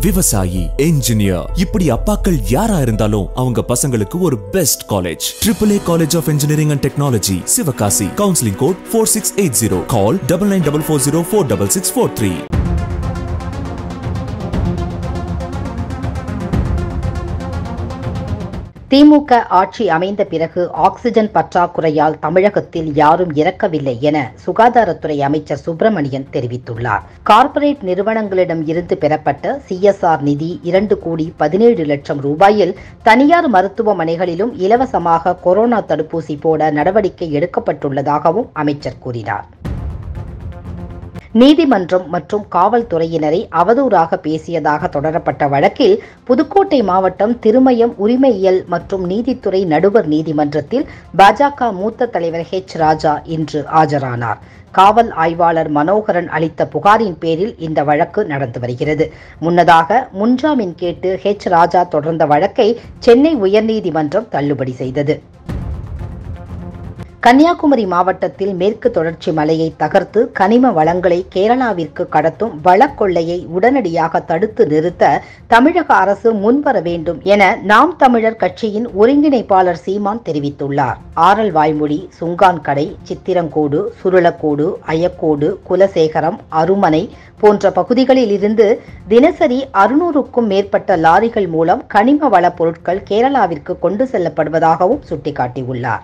விவசாயி என்ஜினியர் இப்படி அப்பாக்கள் யாரா இருந்தாலும் அவங்க பசங்களுக்கு ஒரு best college triple A college of engineering and technology Sivakasi counselling code four six eight zero call double nine double four zero four double six four three திமுக ஆட்சி அமைந்த பிறகு ஆக்சிஜன் பற்றாக்குறையால் தமிழகத்தில் யாரும் இறக்கவில்லை என சுகாதாரத்துறை அமைச்சர் சுப்பிரமணியன் தெரிவித்துள்ளார் கார்ப்பரேட் நிறுவனங்களிடம் இருந்து பெறப்பட்ட சிஎஸ்ஆர் நிதி இரண்டு கோடி பதினேழு லட்சம் ரூபாயில் தனியார் மருத்துவமனைகளிலும் இலவசமாக கொரோனா தடுப்பூசி போட நடவடிக்கை எடுக்கப்பட்டுள்ளதாகவும் அமைச்சர் கூறினார் நீதிமன்றம் மற்றும் காவல்துறையினரை அவதூறாக பேசியதாக தொடரப்பட்ட வழக்கில் புதுக்கோட்டை மாவட்டம் திருமயம் உரிமையியல் மற்றும் நீதித்துறை நடுவர் நீதிமன்றத்தில் பாஜக மூத்த தலைவர் ஹெச் ராஜா இன்று ஆஜரானார் காவல் ஆய்வாளர் மனோகரன் அளித்த புகாரின் பேரில் இந்த வழக்கு நடந்து வருகிறது முன்னதாக முன்ஜாமீன் கேட்டு ஹெச் ராஜா தொடர்ந்த வழக்கை சென்னை உயர்நீதிமன்றம் தள்ளுபடி செய்தது கன்னியாகுமரி மாவட்டத்தில் மேற்கு தொடர்ச்சி மலையை தகர்த்து கனிம வளங்களை கேரளாவிற்கு கடத்தும் வளக்கொள்ளையை உடனடியாக தடுத்து நிறுத்த தமிழக அரசு முன்வர வேண்டும் என நாம் தமிழர் கட்சியின் ஒருங்கிணைப்பாளர் சீமான் தெரிவித்துள்ளார் ஆரல் வாய்மொழி சுங்கான்கடை சித்திரங்கோடு சுருளக்கோடு அயக்கோடு குலசேகரம் அருமனை போன்ற பகுதிகளில் இருந்து தினசரி அறுநூறுக்கும் மேற்பட்ட லாரிகள் மூலம் கனிம வள பொருட்கள் கேரளாவிற்கு கொண்டு செல்லப்படுவதாகவும் சுட்டிக்காட்டியுள்ளார்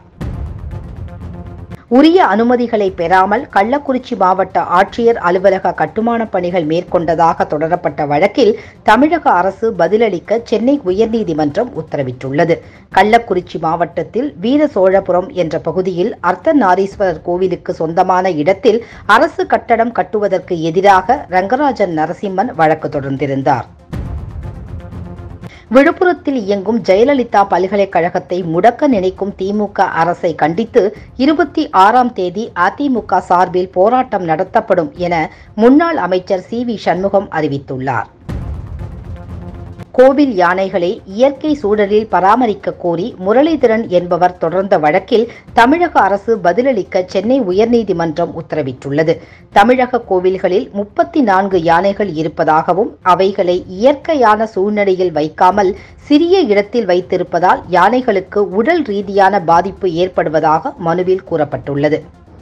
உரிய அனுமதிகளை பெறாமல் கள்ளக்குறிச்சி மாவட்ட ஆட்சியர் அலுவலக கட்டுமானப் பணிகள் மேற்கொண்டதாக தொடரப்பட்ட வழக்கில் தமிழக அரசு பதிலளிக்க சென்னை உயர்நீதிமன்றம் உத்தரவிட்டுள்ளது கள்ளக்குறிச்சி மாவட்டத்தில் வீர சோழபுரம் என்ற பகுதியில் அர்த்தநாரீஸ்வரர் கோவிலுக்கு சொந்தமான இடத்தில் அரசு கட்டடம் கட்டுவதற்கு எதிராக ரங்கராஜன் நரசிம்மன் வழக்கு தொடர்ந்திருந்தார் விழுப்புரத்தில் இயங்கும் ஜெயலலிதா பல்கலைக்கழகத்தை முடக்க நினைக்கும் திமுக அரசை கண்டித்து இருபத்தி ஆறாம் தேதி அதிமுக சார்பில் போராட்டம் நடத்தப்படும் என முன்னாள் அமைச்சர் சி வி சண்முகம் அறிவித்துள்ளார் கோவில் யானைகளை இயற்கை சூழலில் பராமரிக்க கோரி முரளிதரன் என்பவர் தொடர்ந்த வழக்கில் தமிழக அரசு பதிலளிக்க சென்னை உயர்நீதிமன்றம் உத்தரவிட்டுள்ளது தமிழக கோவில்களில் முப்பத்தி நான்கு யானைகள் இருப்பதாகவும் அவைகளை இயற்கையான சூழ்நிலையில் வைக்காமல் சிறிய இடத்தில் வைத்திருப்பதால் யானைகளுக்கு உடல் ரீதியான பாதிப்பு ஏற்படுவதாக மனுவில் கூறப்பட்டுள்ளது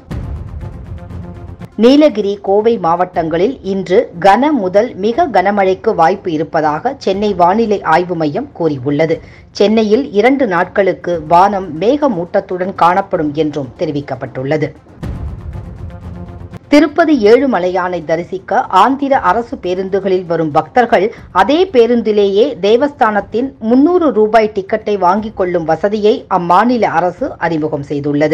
நீலகிரி கோவை மாவட்டங்களில் இன்று கன முதல் மிக கனமழைக்கு வாய்ப்பு இருப்பதாக சென்னை வானிலை ஆய்வு மையம் கூறியுள்ளது சென்னையில் இரண்டு நாட்களுக்கு வானம் மேகமூட்டத்துடன் காணப்படும் என்றும் தெரிவிக்கப்பட்டுள்ளது திருப்பதி ஏழுமலையானை தரிசிக்க ஆந்திர அரசு பேருந்துகளில் வரும் பக்தர்கள் அதே பேருந்திலேயே தேவஸ்தானத்தின் முன்னூறு ரூபாய் டிக்கெட்டை வாங்கிக் கொள்ளும் வசதியை அம்மாநில அரசு அறிமுகம் செய்துள்ளது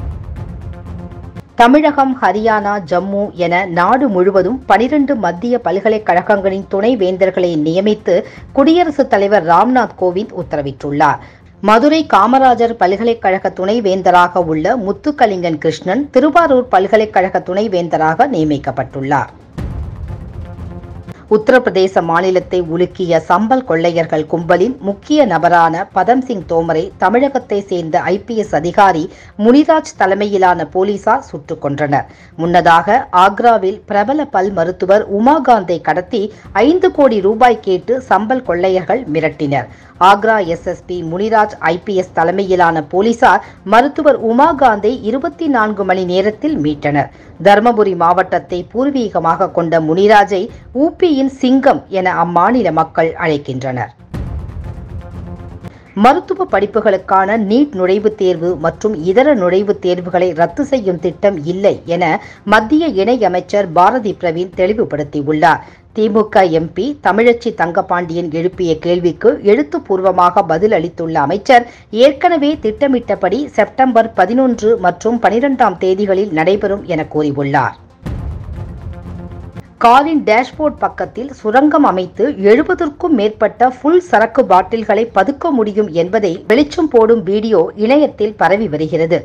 தமிழகம் ஹரியானா ஜம்மு என நாடு முழுவதும் பனிரண்டு மத்திய பல்கலைக்கழகங்களின் துணை வேந்தர்களை நியமித்து குடியரசுத் தலைவர் ராம்நாத் கோவிந்த் உத்தரவிட்டுள்ளார் மதுரை காமராஜர் பல்கலைக்கழக துணைவேந்தராக உள்ள முத்துக்கலிங்கன் கிருஷ்ணன் திருவாரூர் பல்கலைக்கழக துணைவேந்தராக நியமிக்கப்பட்டுள்ளார் உத்தரப்பிரதேச மாநிலத்தை உலுக்கிய சம்பல் கொள்ளையர்கள் கும்பலின் முக்கிய நபரான பதம் சிங் தோமரை தமிழகத்தை சேர்ந்த ஐபிஎஸ் அதிகாரி முனிராஜ் தலைமையிலான போலீசார் சுட்டுக் கொன்றனர் முன்னதாக ஆக்ராவில் பிரபல பல் மருத்துவர் உமாகாந்தை கடத்தி ஐந்து கோடி ரூபாய் கேட்டு சம்பல் கொள்ளையர்கள் மிரட்டினர் ஆக்ரா எஸ்எஸ்பி முனிராஜ் ஐபிஎஸ் தலைமையிலான போலீசார் மருத்துவர் உமாகாந்தை இருபத்தி நான்கு மணி நேரத்தில் மீட்டனர் தருமபுரி மாவட்டத்தை பூர்வீகமாக கொண்ட முனிராஜை ஊபியின் சிங்கம் என அம்மாநில மக்கள் அழைக்கின்றனர் மருத்துவ படிப்புகளுக்கான நீட் நுழைவுத் தேர்வு மற்றும் இதர நுழைவுத் தேர்வுகளை ரத்து செய்யும் திட்டம் இல்லை என மத்திய இணையமைச்சர் பாரதி பிரவீன் தெளிவுபடுத்தியுள்ளார் திமுக எம்பி தமிழச்சி தங்கபாண்டியன் எழுப்பிய கேள்விக்கு எழுத்துப்பூர்வமாக பதில் அளித்துள்ள அமைச்சர் ஏற்கனவே திட்டமிட்டபடி செப்டம்பர் பதினொன்று மற்றும் பனிரெண்டாம் தேதிகளில் நடைபெறும் என கூறியுள்ளார் காரின் டேஷ்போர்ட் பக்கத்தில் சுரங்கம் அமைத்து எழுபதற்கும் மேற்பட்ட ஃபுல் சரக்கு பாட்டில்களை பதுக்க முடியும் என்பதை வெளிச்சம் போடும் வீடியோ இணையத்தில் பரவி வருகிறது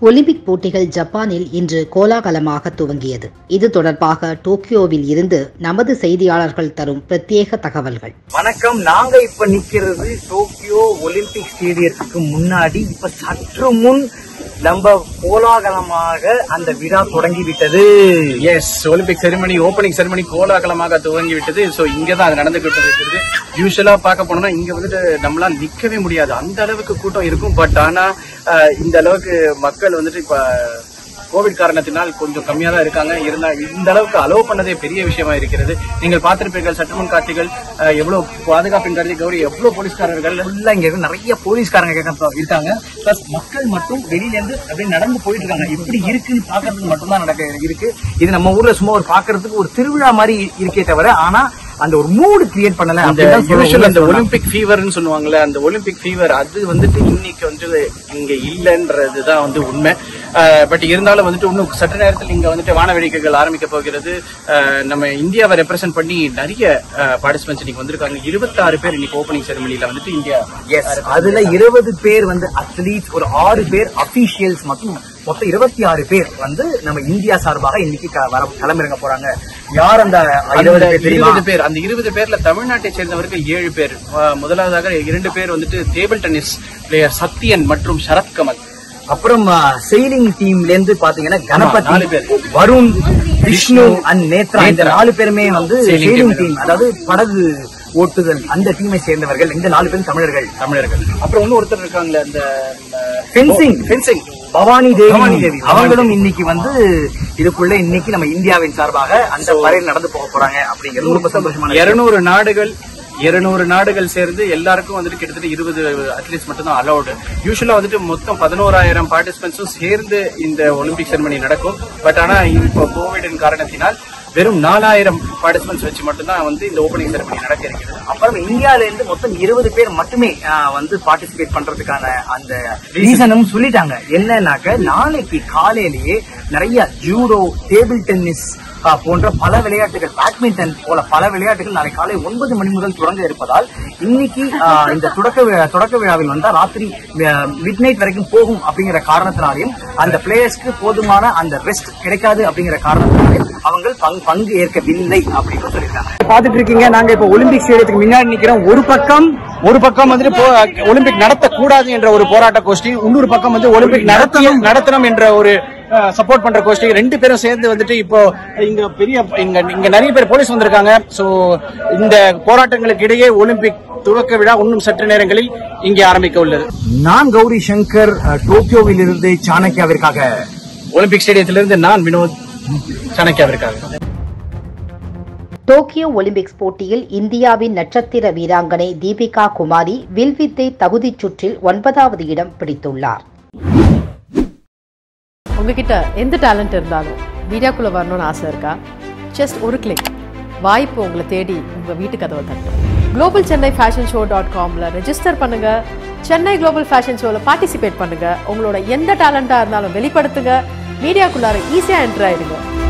ஒலிம்பிக் போட்டிகள் ஜப்பானில் இன்று கோலாகலமாக துவங்கியது இது தொடர்பாக டோக்கியோவில் இருந்து நமது செய்தியாளர்கள் தரும் பிரத்யேக தகவல்கள் வணக்கம் நாங்க இப்ப நிக்கிறது டோக்கியோ ஒலிம்பிக் ஸ்டேடியத்துக்கு முன்னாடி இப்ப சற்று முன் நம்ம கோலாகலமாக அந்த விழா தொடங்கி விட்டது yes Olympic ceremony opening ceremony கோலாகலமாக துவங்கி விட்டது சோ இங்க தான் அது நடந்துகிட்டு இருக்கிறது யூஸ்வலா பார்க்க போனோம்னா இங்க வந்துட்டு நம்மளால நிக்கவே முடியாது அந்த அளவுக்கு கூட்டம் இருக்கும் பட் ஆனா அஹ், இந்த அளவுக்கு மக்கள் வந்துட்டு இப்ப கோவிட் காரணத்தினால் கொஞ்சம் கம்மியா தான் இருக்காங்க இருந்தா இந்த அளவுக்கு அலோவ் பண்ணதே பெரிய விஷயமா இருக்கிறது நீங்கள் பார்த்திருப்பீர்கள் சற்றுமுன் காட்சிகள் அஹ், எவ்வளவு பாதுகாப்பின் கருதி கௌரி எவ்வளவு போலீஸ்காரர்கள் ஃபுல்லா இங்க இருந்து நிறைய போலீஸ்காரங்க கேட்க இருக்காங்க பிளஸ் மக்கள் மட்டும் வெளியில இருந்து அப்படியே நடந்து போயிட்டு இருக்காங்க எப்படி இருக்குன்னு பாக்குறதுக்கு மட்டும்தான் நடக்க இருக்கு இது நம்ம ஊர்ல சும்மா ஒரு பாக்குறதுக்கு ஒரு திருவிழா மாதிரி இருக்கே தவிர ஆனா அந்த ஒரு மூடு கிரியேட் பண்ணல அந்த அப்படிதான் சொல்லணும். யூஷுவல் அந்த ஒலிம்பிக் ஃபீவர்னு சொல்லுவாங்கல்ல அந்த ஒலிம்பிக் ஃபீவர் அது வந்துட்டு இன்னைக்கு வந்து இங்க இல்லைன்றதுதான் வந்து உண்மை பட் இருந்தாலும் வந்துட்டு இன்னும் சற்று நேரத்தில் இங்க வந்துட்டு வான வேடிக்கைகள் ஆரம்பிக்க போகிறது அஹ், நம்ம இந்தியாவை ரெப்ரசென்ட் பண்ணி நிறைய பார்ட்டிசிபென்ட்ஸ் இன்னைக்கு வந்திருக்காங்க இருபத்தாறு பேர் இன்னைக்கு ஓப்பனிங் செரமனில வந்துட்டு இந்தியா Yes, அதுல இருபது பேர் வந்து அத்லீட்ஸ் ஒரு ஆறு பேர் அபிஷியல்ஸ் மற்றும் மொத்தம் இருபத்தி ஆறு பேர் வந்து நம்ம இந்தியா சார்பாக இன்னைக்கு க- வர களமிறங்க போறாங்க யார் அந்த இருபது அந்த பேர் தெரியுமா இருபது பேர் அந்த இருபது பேர்ல தமிழ்நாட்டை சேர்ந்தவர்கள் ஏழு பேர் அஹ், முதலாவதாக இரண்டு பேர் வந்துட்டு டேபிள் டென்னிஸ் பிளேயர் சத்யன் மற்றும் சரத்கமல் அப்புறம் செயிலிங் டீம்ல இருந்து பாத்தீங்கன்னா கணபதி நாலு பேர். வருண் விஷ்ணு அண்ட் நேத்ரா இந்த நேத்ரா. நாலு பேருமே வந்து Sailing செயிலிங் team. டீம் அதாவது படகு ஓட்டுதல் அந்த டீமை சேர்ந்தவர்கள் இந்த நாலு பேரும் தமிழர்கள் தமிழர்கள் அப்புறம் இன்னும் ஒருத்தர் இருக்காங்களே அந்த ஃபென்சிங் ஃபென்சிங் பவானி தேவி பவானி தேவி. அவங்களும் இன்னைக்கு வந்து இதுக்குள்ள இன்னைக்கு நம்ம இந்தியாவின் சார்பாக அந்த பறையில் நடந்து போக போறாங்க அப்படிங்கிறது ரொம்ப சந்தோஷமான விஷயம். இருநூறு நாடுகள் இருநூறு நாடுகள் சேர்ந்து எல்லாருக்கும் வந்துட்டு கிட்டத்தட்ட இருபது அத்லீட்ஸ் மட்டும் தான் அலௌடு யூஸ்வலா வந்துட்டு மொத்தம் பதினோராயிரம் பார்ட்டிசிபென்ட்ஸும் சேர்ந்து இந்த ஒலிம்பிக் செரமனி நடக்கும் பட் ஆனா இப்போ கோவிடின் காரணத்தினால் வெறும் நாலாயிரம் பார்ட்டிசிபென்ட்ஸ் வச்சு மட்டும்தான் வந்து இந்த ஓப்பனிங் செரமனி நடக்க இருக்கிறது அப்புறம் இந்தியால இருந்து மொத்தம் இருபது பேர் மட்டுமே ஆ, வந்து பார்ட்டிசிபேட் பண்றதுக்கான அந்த ரீசனும் சொல்லிட்டாங்க என்னன்னாக்க நாளைக்கு காலையிலேயே நிறைய ஜூடோ டேபிள் டென்னிஸ் ஆ, போன்ற பல விளையாட்டுகள் பேட்மிண்டன் போல பல விளையாட்டுகள் நாளை காலை ஒன்பது மணி முதல் தொடங்க இருப்பதால் இன்னைக்கு ஆ, இந்த தொடக்க விழா தொடக்க விழாவில் வந்தா ராத்திரி மிட் நைட் வரைக்கும் போகும் அப்படிங்கிற காரணத்தினாலையும் அந்த பிளேயர்ஸ்க்கு போதுமான அந்த ரெஸ்ட் கிடைக்காது அப்படிங்கிற காரணத்தினாலையும் அவங்க பங்கு பங்கு ஏற்கவில்லை அப்படின்னு சொல்லியிருக்காங்க பாத்துட்டு இருக்கீங்க நாங்க இப்ப ஒலிம்பிக் ஸ்டேடியத்துக்கு முன்னாடி நிக்கிறோம் ஒரு பக்கம் ஒரு பக்கம் வந்துட்டு போ- ஒலிம்பிக் நடத்தக்கூடாது என்ற ஒரு போராட்ட கோஷ்டி இன்னொரு பக்கம் வந்து ஒலிம்பிக் நடத்தணும் நடத்தணும் என்ற ஒரு சப்போர்ட் பண்ற கோஷ்டி ரெண்டு பேரும் சேர்ந்து வந்துட்டு இப்போ இங்க பெரிய இங்க இங்க நிறைய பேர் போலீஸ் வந்திருக்காங்க சோ இந்த போராட்டங்களுக்கு இடையே ஒலிம்பிக் துவக்க விழா இன்னும் சற்று நேரங்களில் இங்கே ஆரம்பிக்க உள்ளது நான் கௌரி சங்கர் அஹ், டோக்கியோவில் இருந்து சாணக்கியாவிற்காக ஒலிம்பிக் ஸ்டேடியத்திலிருந்து நான் வினோத் சாணக்கியாவிற்காக டோக்கியோ ஒலிம்பிக்ஸ் போட்டியில் இந்தியாவின் நட்சத்திர வீராங்கனை தீபிகா குமாரி வில்வித்தை தகுதிச் சுற்றில் ஒன்பதாவது இடம் பிடித்துள்ளார் உங்ககிட்ட எந்த டேலண்ட் இருந்தாலும் மீடியாக்குள்ள வரணும்னு ஆசை இருக்கா ஜஸ்ட் ஒரு கிளிக் வாய்ப்பு உங்களை தேடி உங்க வீட்டு கதவை தட்டும் global Chennai fashion show dot காம்ல ரெஜிஸ்டர் பண்ணுங்க சென்னை குளோபல் ஃபேஷன் ஷோல பார்ட்டிசிபேட் பண்ணுங்க உங்களோட எந்த டேலண்டா இருந்தாலும் வெளிப்படுத்துங்க மீடியாக்குள்ளார ஈஸியா என்டர் ஆயிடுங்க